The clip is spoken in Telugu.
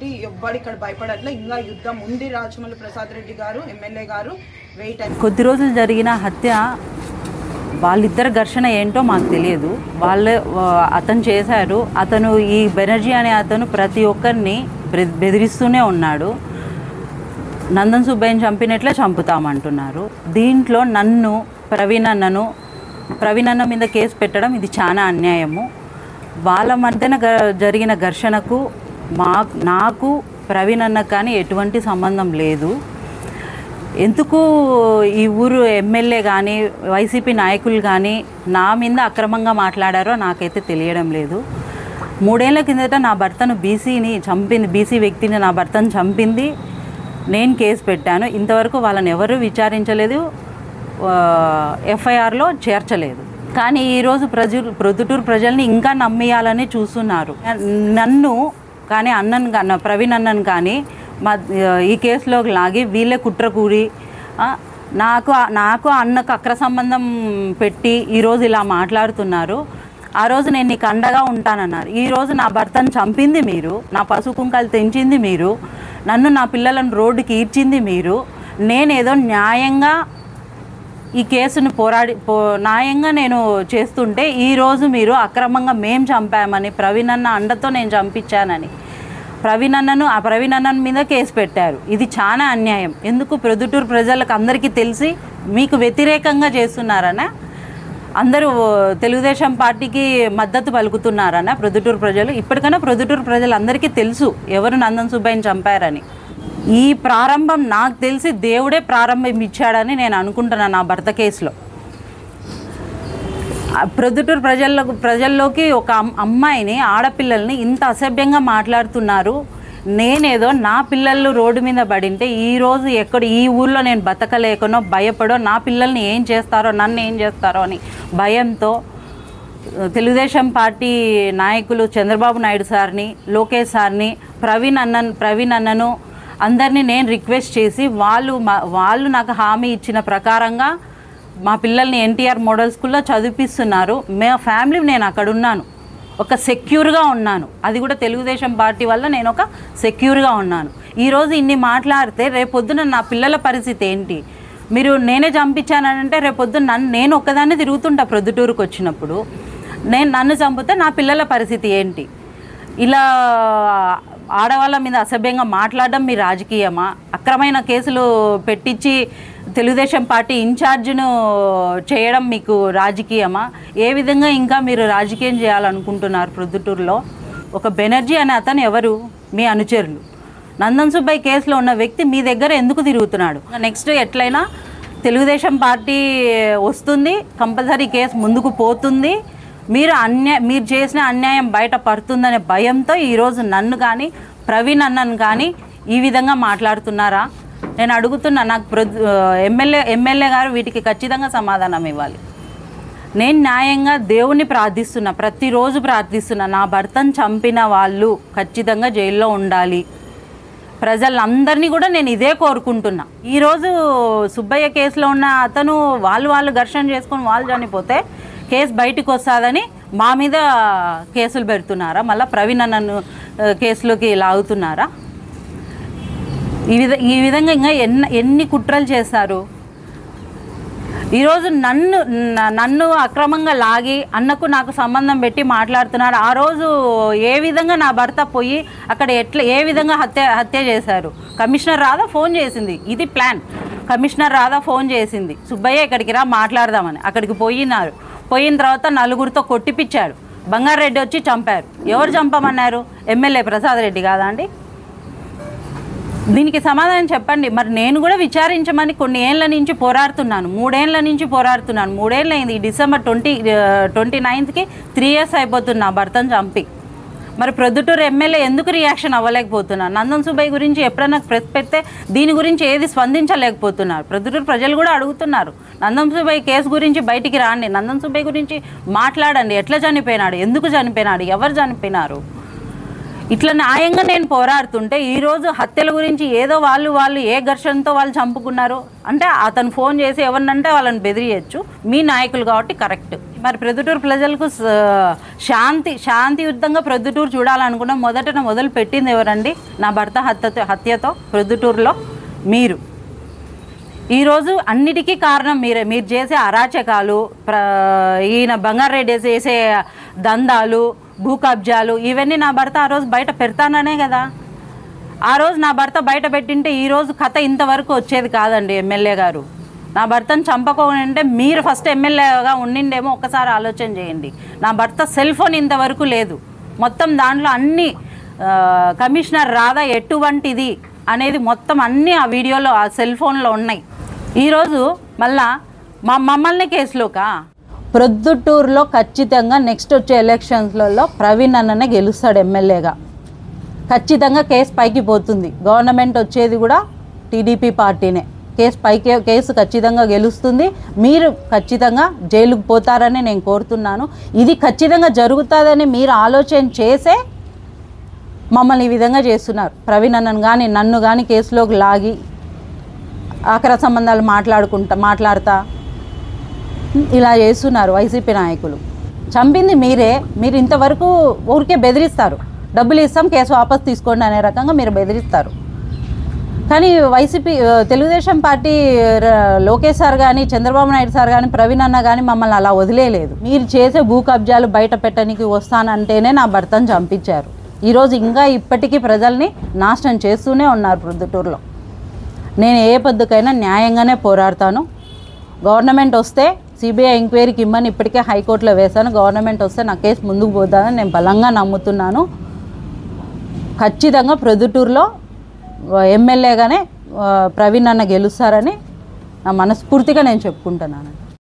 కాబట్టి ఎవ్వరు ఇక్కడ భయపడట్లే ఇంకా యుద్ధం ఉంది రాజమౌళి ప్రసాద్ రెడ్డి గారు ఎమ్మెల్యే గారు వెయిట్ అని కొద్ది రోజులు జరిగిన హత్య వాళ్ళిద్దరి ఘర్షణ ఏంటో మాకు తెలియదు వాళ్ళే వా- అతను చేశారు అతను ఈ బెనర్జీ అనే అతను ప్రతి ఒక్కరిని బె- బెదిరిస్తూనే ఉన్నాడు నందన్ సుబ్బయ్యని చంపినట్లే చంపుతామంటున్నారు దీంట్లో నన్ను ప్రవీణ్ అన్నను ప్రవీణ్ అన్న మీద కేసు పెట్టడం ఇది చాలా అన్యాయము వాళ్ళ మధ్యన గ- జరిగిన ఘర్షణకు మా నాకు ప్రవీణ్ అన్నకు కానీ ఎటువంటి సంబంధం లేదు ఎందుకు ఈ ఊరు ఎమ్మెల్యే కానీ వైసీపీ నాయకులు కానీ నా మీద అక్రమంగా మాట్లాడారో నాకైతే తెలియడం లేదు మూడేళ్ల కిందట నా భర్తను బీసీని చంపింది బీసీ వ్యక్తిని నా భర్తను చంపింది నేను కేసు పెట్టాను ఇంతవరకు వాళ్ళని ఎవరు విచారించలేదు ఎఫ్ఐఆర్లో చేర్చలేదు కానీ ఈరోజు ప్రజలు ప్రొద్దుటూరు ప్రజల్ని ఇంకా నమ్మియాలని చూస్తున్నారు నన్ను కానీ అన్నను కానీ ప్రవీణ్ అన్నను కానీ మా ఈ కేసులోకి లాగి వీళ్ళే కుట్ర కూడి ఆ, నాకు నాకు అన్నకు అక్ర సంబంధం పెట్టి ఈరోజు ఇలా మాట్లాడుతున్నారు ఆ రోజు నేను నీకు అండగా ఉంటానన్నారు ఈ రోజు నా భర్తను చంపింది మీరు నా పసుపు కుంకాలు తెంచింది మీరు నన్ను నా పిల్లలను రోడ్డుకి ఈడ్చింది మీరు నేనేదో న్యాయంగా ఈ కేసును పోరాడి పో న్యాయంగా నేను చేస్తుంటే ఈరోజు మీరు అక్రమంగా మేం చంపామని ప్రవీణ్ అన్న అండతో నేను చంపించానని ప్రవీణ్ అన్నను ఆ ప్రవీణ్ అన్నన్ మీద కేసు పెట్టారు ఇది చాలా అన్యాయం ఎందుకు ప్రొద్దుటూరు ప్రజలకు అందరికీ తెలిసి మీకు వ్యతిరేకంగా చేస్తున్నారనా అందరూ తెలుగుదేశం పార్టీకి మద్దతు పలుకుతున్నారన్న ప్రొద్దుటూరు ప్రజలు ఇప్పటికైనా ప్రొద్దుటూరు ప్రజలు అందరికీ తెలుసు ఎవరు నందన్ సుబ్బయ్యని చంపారని ఈ ప్రారంభం నాకు తెలిసి దేవుడే ప్రారంభం ఇచ్చాడని నేను అనుకుంటున్నాను నా భర్త కేసులో ఆ ప్రొద్దుటూరు ప్రజల్లో ప్రజల్లోకి ఒక అమ్- అమ్మాయిని ఆడపిల్లల్ని ఇంత అసభ్యంగా మాట్లాడుతున్నారు నేనేదో నా పిల్లలు రోడ్డు మీద పడింటే ఈ రోజు ఎక్కడ ఈ ఊర్లో నేను బతకలేకనో భయపడో నా పిల్లల్ని ఏం చేస్తారో నన్ను ఏం చేస్తారో అని భయంతో తెలుగుదేశం పార్టీ నాయకులు చంద్రబాబు నాయుడు సార్ని లోకేష్ సార్ని ప్రవీణ్ అన్నన్ ప్రవీణ్ అన్నను అందరినీ నేను రిక్వెస్ట్ చేసి వాళ్ళు మా- వాళ్ళు నాకు హామీ ఇచ్చిన ప్రకారంగా మా పిల్లల్ని ఎన్టీఆర్ మోడల్ స్కూల్లో చదివిపిస్తున్నారు మే ఫ్యామిలీ నేను అక్కడ ఉన్నాను ఒక సెక్యూర్గా ఉన్నాను అది కూడా తెలుగుదేశం పార్టీ వల్ల నేను ఒక సెక్యూర్గా ఉన్నాను ఈరోజు ఇన్ని మాట్లాడితే రేపొద్దున నా పిల్లల పరిస్థితి ఏంటి మీరు నేనే చంపించానంటే రేపొద్దున నన్ను నేను ఒక్కదాన్ని తిరుగుతుంటా ప్రొద్దుటూరుకు వచ్చినప్పుడు నేను నన్ను చంపితే నా పిల్లల పరిస్థితి ఏంటి ఇలా ఆడవాళ్ళ మీద అసభ్యంగా మాట్లాడడం మీ రాజకీయమా అక్రమైన కేసులు పెట్టించి తెలుగుదేశం పార్టీ ఇన్ఛార్జ్ను చేయడం మీకు రాజకీయమా ఏ విధంగా ఇంకా మీరు రాజకీయం చేయాలనుకుంటున్నారు ప్రొద్దుటూరులో ఒక బెనర్జీ అనే అతను ఎవరు మీ అనుచరులు నందన్ సుబ్బయ్య కేసులో ఉన్న వ్యక్తి మీ దగ్గర ఎందుకు తిరుగుతున్నాడు నెక్స్ట్ ఎట్లయినా తెలుగుదేశం పార్టీ వస్తుంది కంపల్సరీ కేసు ముందుకు పోతుంది మీరు అన్యాయ మీరు చేసిన అన్యాయం బయట పడుతుందనే భయంతో ఈరోజు నన్ను కానీ ప్రవీణ్ అన్నను కానీ ఈ విధంగా మాట్లాడుతున్నారా నేను అడుగుతున్నా నాకు ప్రొద్ ఎమ్మెల్యే ఎమ్మెల్యే గారు వీటికి ఖచ్చితంగా సమాధానం ఇవ్వాలి నేను న్యాయంగా దేవుణ్ణి ప్రార్థిస్తున్నా ప్రతిరోజు ప్రార్థిస్తున్నా నా భర్తను చంపిన వాళ్ళు ఖచ్చితంగా జైల్లో ఉండాలి ప్రజలందరినీ కూడా నేను ఇదే కోరుకుంటున్నా ఈరోజు సుబ్బయ్య కేసులో ఉన్న అతను వాళ్ళు వాళ్ళు ఘర్షణ చేసుకొని వాళ్ళు చనిపోతే కేసు బయటకు వస్తుందని మా మీద కేసులు పెడుతున్నారా మళ్ళీ ప్రవీణ్ అన్నను ఆ, కేసులోకి లాగుతున్నారా ఈ విధ ఈ విధంగా ఇంకా ఎన్ని ఎన్ని కుట్రలు చేస్తారు ఈరోజు నన్ను న- నన్ను అక్రమంగా లాగి అన్నకు నాకు సంబంధం పెట్టి మాట్లాడుతున్నారు ఆ రోజు ఏ విధంగా నా భర్త పోయి అక్కడ ఎట్లా ఏ విధంగా హత్య హత్య చేశారు కమిషనర్ రాధా ఫోన్ చేసింది ఇది ప్లాన్ కమిషనర్ రాధా ఫోన్ చేసింది సుబ్బయ్య ఇక్కడికి రా మాట్లాడదామని అక్కడికి పోయినారు పోయిన తర్వాత నలుగురితో కొట్టిపిచ్చాడు బంగారెడ్డి వచ్చి చంపారు ఎవరు చంపమన్నారు ఎమ్మెల్యే ప్రసాద్ రెడ్డి కాదా అండి దీనికి సమాధానం చెప్పండి మరి నేను కూడా విచారించమని కొన్ని ఏళ్ళ నుంచి పోరాడుతున్నాను మూడేళ్ల నుంచి పోరాడుతున్నాను మూడేళ్ళు అయింది ఈ డిసెంబర్ ట్వంటీ ట్వంటీ నైన్త్కి త్రీ ఇయర్స్ అయిపోతుంది నా భర్తను చంపి మరి ప్రొద్దుటూరు ఎమ్మెల్యే ఎందుకు రియాక్షన్ అవ్వలేకపోతున్నాను నందన్ సుబ్బయ్య గురించి ఎప్పుడైనా ప్రెస్ పెడితే దీని గురించి ఏది స్పందించలేకపోతున్నారు ప్రొద్దుటూరు ప్రజలు కూడా అడుగుతున్నారు నందన్ సుబ్బయ్య కేసు గురించి బయటికి రాండి నందన్ సుబ్బయ్య గురించి మాట్లాడండి ఎట్లా చనిపోయినాడు ఎందుకు చనిపోయినాడు ఎవరు చనిపోయినారు ఇట్లా న్యాయంగా నేను పోరాడుతుంటే ఈరోజు హత్యల గురించి ఏదో వాళ్ళు వాళ్ళు ఏ ఘర్షణతో వాళ్ళు చంపుకున్నారు అంటే అతను ఫోన్ చేసి ఎవరినంటే వాళ్ళని బెదిరియచ్చు మీ నాయకులు కాబట్టి కరెక్ట్ మరి ప్రొద్దుటూరు ప్రజలకు స- శాంతి శాంతియుద్ధంగా ప్రొద్దుటూరు చూడాలనుకున్న మొదట మొదలు పెట్టింది ఎవరండి నా భర్త హత్యతో హత్యతో ప్రొద్దుటూరులో మీరు ఈరోజు అన్నిటికీ కారణం మీరే మీరు చేసే అరాచకాలు ప్ర ఈయన బంగారెడ్డి చేసే దందాలు భూ కబ్జాలు ఇవన్నీ నా భర్త ఆ రోజు బయట పెడతాననే కదా ఆ రోజు నా భర్త బయట పెట్టింటే ఈ రోజు కథ ఇంతవరకు వచ్చేది కాదండి ఎమ్మెల్యే గారు నా భర్తను చంపకోనంటే మీరు ఫస్ట్ ఎమ్మెల్యేగా ఉండిండేమో ఒక్కసారి ఆలోచన చేయండి నా భర్త సెల్ ఫోన్ ఇంతవరకు లేదు మొత్తం దాంట్లో అన్ని ఆ, కమిషనర్ రాధా ఎటువంటిది అనేది మొత్తం అన్నీ ఆ వీడియోలో ఆ సెల్ ఫోన్లో ఉన్నాయి ఈరోజు మళ్ళా మా మమ్మల్ని కేసులోకా ప్రొద్దుటూరులో ఖచ్చితంగా నెక్స్ట్ వచ్చే ఎలక్షన్స్లలో ప్రవీణ్ అన్ననే గెలుస్తాడు ఎమ్మెల్యేగా ఖచ్చితంగా కేసు పైకి పోతుంది గవర్నమెంట్ వచ్చేది కూడా టీడీపీ పార్టీనే కేసు పైకి కేసు ఖచ్చితంగా గెలుస్తుంది మీరు ఖచ్చితంగా జైలుకు పోతారని నేను కోరుతున్నాను ఇది ఖచ్చితంగా జరుగుతుందని మీరు ఆలోచన చేసే మమ్మల్ని ఈ విధంగా చేస్తున్నారు ప్రవీణ్ అన్నను కానీ నన్ను కానీ కేసులోకి లాగి ఆఖర సంబంధాలు మాట్లాడుకుంటా మాట్లాడతా ఇలా చేస్తున్నారు వైసీపీ నాయకులు చంపింది మీరే మీరు ఇంతవరకు ఊరికే బెదిరిస్తారు డబ్బులు ఇస్తాం కేసు వాపస్ తీసుకోండి అనే రకంగా మీరు బెదిరిస్తారు కానీ వైసీపీ ఆ, తెలుగుదేశం పార్టీ ర- లోకేష్ సార్ కానీ చంద్రబాబు నాయుడు సార్ కానీ ప్రవీణ్ అన్న కానీ మమ్మల్ని అలా వదిలేయలేదు మీరు చేసే భూ కబ్జాలు బయట పెట్టడానికి వస్తానంటేనే నా భర్తను చంపించారు ఈరోజు ఇంకా ఇప్పటికీ ప్రజల్ని నాశనం చేస్తూనే ఉన్నారు ప్రొద్దుటూరులో నేను ఏ పొద్దుకైనా న్యాయంగానే పోరాడతాను గవర్నమెంట్ వస్తే సిబిఐ ఎంక్వైరీకి ఇమ్మని ఇప్పటికే హైకోర్టులో వేశాను గవర్నమెంట్ వస్తే నా కేసు ముందుకు పోతుందని నేను బలంగా నమ్ముతున్నాను ఖచ్చితంగా ప్రొద్దుటూరులో ఎమ్మెల్యేగానే ఆ, ప్రవీణ్ అన్న గెలుస్తారని నా మనస్ఫూర్తిగా నేను చెప్పుకుంటున్నాను